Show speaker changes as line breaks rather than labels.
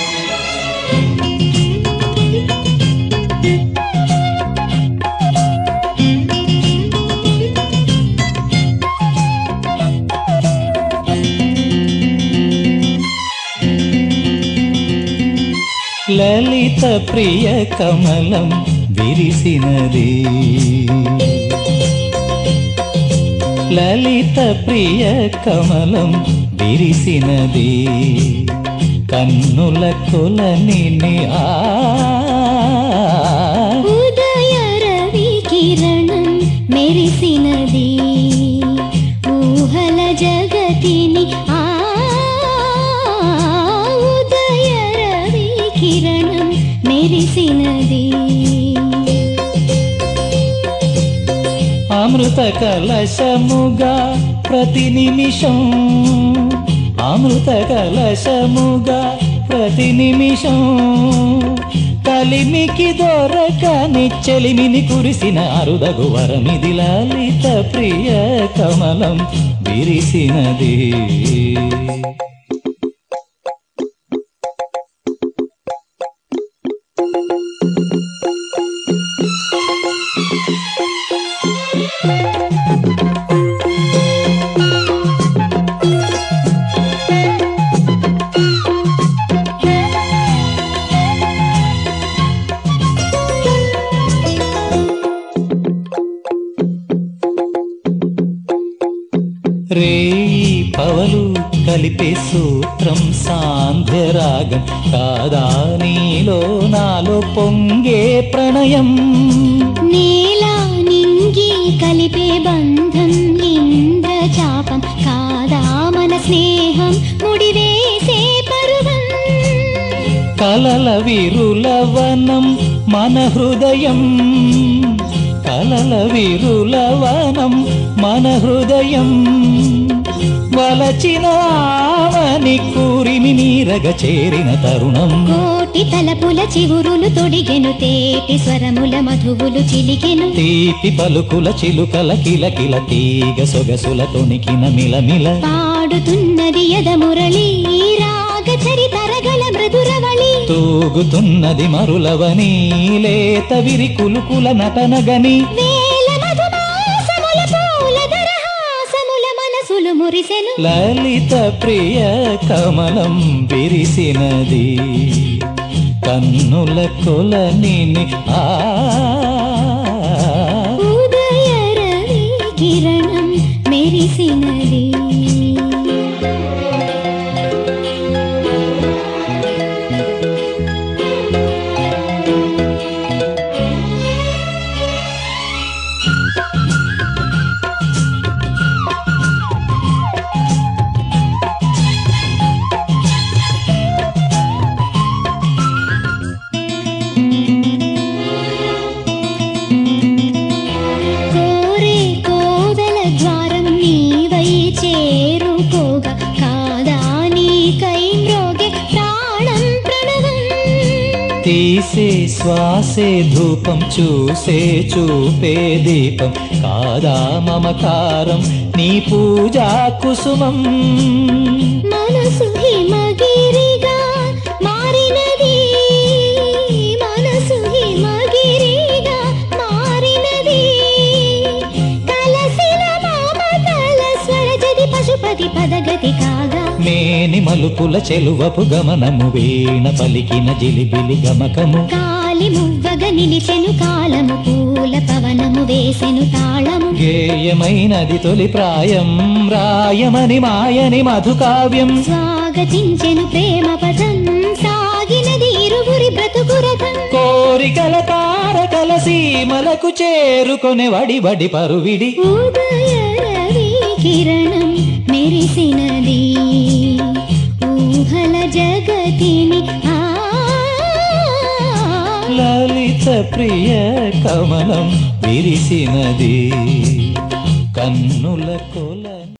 లలిత ప్రియ కమలం విరిసినది లలిత ప్రియ కమలం విరిసినది కన్నుల కొలని ఆ
ఉదయ రవి కిరణం మెరిసినది ఊహల జగతిని ఆ ఉదయ రవి కిరణం మెరిసినది
అమృత కలశముగా ప్రతి నిమిషం అమృత కలశముగా ప్రతి నిమిషం కలిమికి దొరకని చెలిమిని కురిసిన అరుదగు వరమిది లలిత ప్రియ కమలం విరిసినది రేయి పవలు కలిపే సూత్రం సాంధ్యరాగం కాదా నీలో నాలో పొంగే ప్రణయం
నేల నింగి కలిపే బంధం ఇంద్రచాపం కాదా మన స్నేహం ముడివేసే పరువం
కలల విరులవనం మన హృదయం కలల విరులవనం మన హృదయం వలచిన ఆవని కూరిమి నీరగ చేరిన తరుణం
కోటి తలపుల చివురులు తొడిగెను తేటి స్వరముల మధువులు చిలికెను
తీపి పలుకుల చిలుకల కిలకిల తీగ సొగసుల తొణికిన మిలమిల
పాడుతున్నది యద మురళి రాగ చరితరగల మృదురవళి
తూగుతున్నది మరులవని లేత విరి కులుకుల నటనగని
వేల మధుమాసముల పూల దరహాసముల మనసులు మురిసెను
లలిత ప్రియ కమలం విరిసినది కన్నుల కొలని ఆ
ఉదయ రవి కిరణం మెరిసినది కోరే కోదల ద్వారం నీవై చేరుకోగా కాదా నీకై మ్రోగే ప్రాణం ప్రణవం
తీసే శ్వాసే ధూపం చూసే చూపే దీపం కాదా మమకారం నీ పూజా కుసుమం
మనసు హిమగిరిగా మారినది మనసు హిమగిరిగా మారినది కలసిన మామతల స్వరజది పశుపతి పదగతి కాగా
మేని మలుపుల చెలువపు గమనము వీణ పలికిన జిలిబిలి గమకము
కాలి మువ్వగ నిలిచెను కాలము పూల పవనము వేసెను తాళము
గేయమైనది తొలి ప్రాయం రాయమని మాయని మధుకావ్యం
స్వాగతించెను ప్రేమ పదం సాగినది ఇరువురి బ్రతుకు రథం
కోరికల తారకల సీమలకు చేరుకొనే వడి వడి పరువిడి
ఉదయ రవి కిరణం మెరిసినది ఊహల జగతిని ఆ
లలిత ప్రియ కమలం విరిసినది కన్నుల కొల